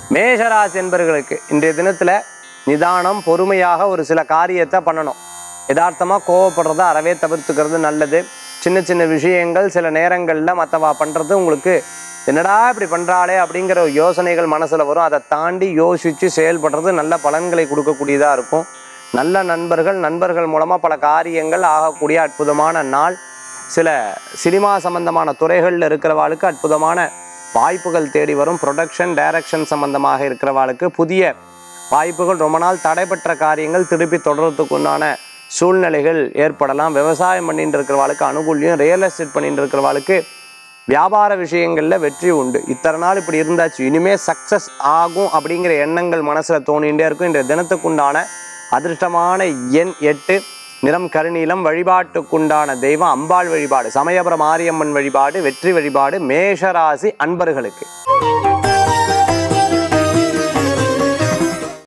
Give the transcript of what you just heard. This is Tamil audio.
மேஷராசி என்பர்களுக்கு இன்றைய தினத்துல நிதானம் பொறுமையாக ஒரு சில காரியத்தை பண்ணணும் யதார்த்தமாக கோவப்படுறத அறவே தவிர்த்துக்கிறது நல்லது சின்ன சின்ன விஷயங்கள் சில நேரங்களில் மற்றவா பண்ணுறது உங்களுக்கு என்னடா இப்படி பண்ணுறாளே அப்படிங்கிற ஒரு யோசனைகள் மனசில் வரும் அதை தாண்டி யோசித்து செயல்படுறது நல்ல பலன்களை கொடுக்கக்கூடியதாக இருக்கும் நல்ல நண்பர்கள் நண்பர்கள் மூலமாக பல காரியங்கள் ஆகக்கூடிய அற்புதமான நாள் சில சினிமா சம்பந்தமான துறைகளில் இருக்கிறவாளுக்கு அற்புதமான வாய்ப்புகள் தேடி வரும் ப்ரொடக்ஷன் டைரக்ஷன் சம்பந்தமாக இருக்கிறவாளுக்கு புதிய வாய்ப்புகள் ரொம்ப நாள் தடைபெற்ற காரியங்கள் திருப்பி தொடர்றதுக்குண்டான சூழ்நிலைகள் ஏற்படலாம் விவசாயம் பண்ணிட்டு இருக்கிறவாளுக்கு அனுகூல்யம் ரியல் எஸ்டேட் பண்ணிட்டு இருக்கிறவாளுக்கு வியாபார விஷயங்களில் வெற்றி உண்டு இத்தனை நாள் இப்படி இருந்தாச்சு இனிமே சக்ஸஸ் ஆகும் அப்படிங்கிற எண்ணங்கள் மனசில் தோணிகிட்டே இருக்கும் இந்த தினத்துக்குண்டான அதிர்ஷ்டமான எண் எட்டு நிறம் கருநீலம் வழிபாட்டுக்குண்டான தெய்வம் அம்பாள் வழிபாடு சமயபுரம் மாரியம்மன் வழிபாடு வெற்றி வழிபாடு மேஷராசி அன்பர்களுக்கு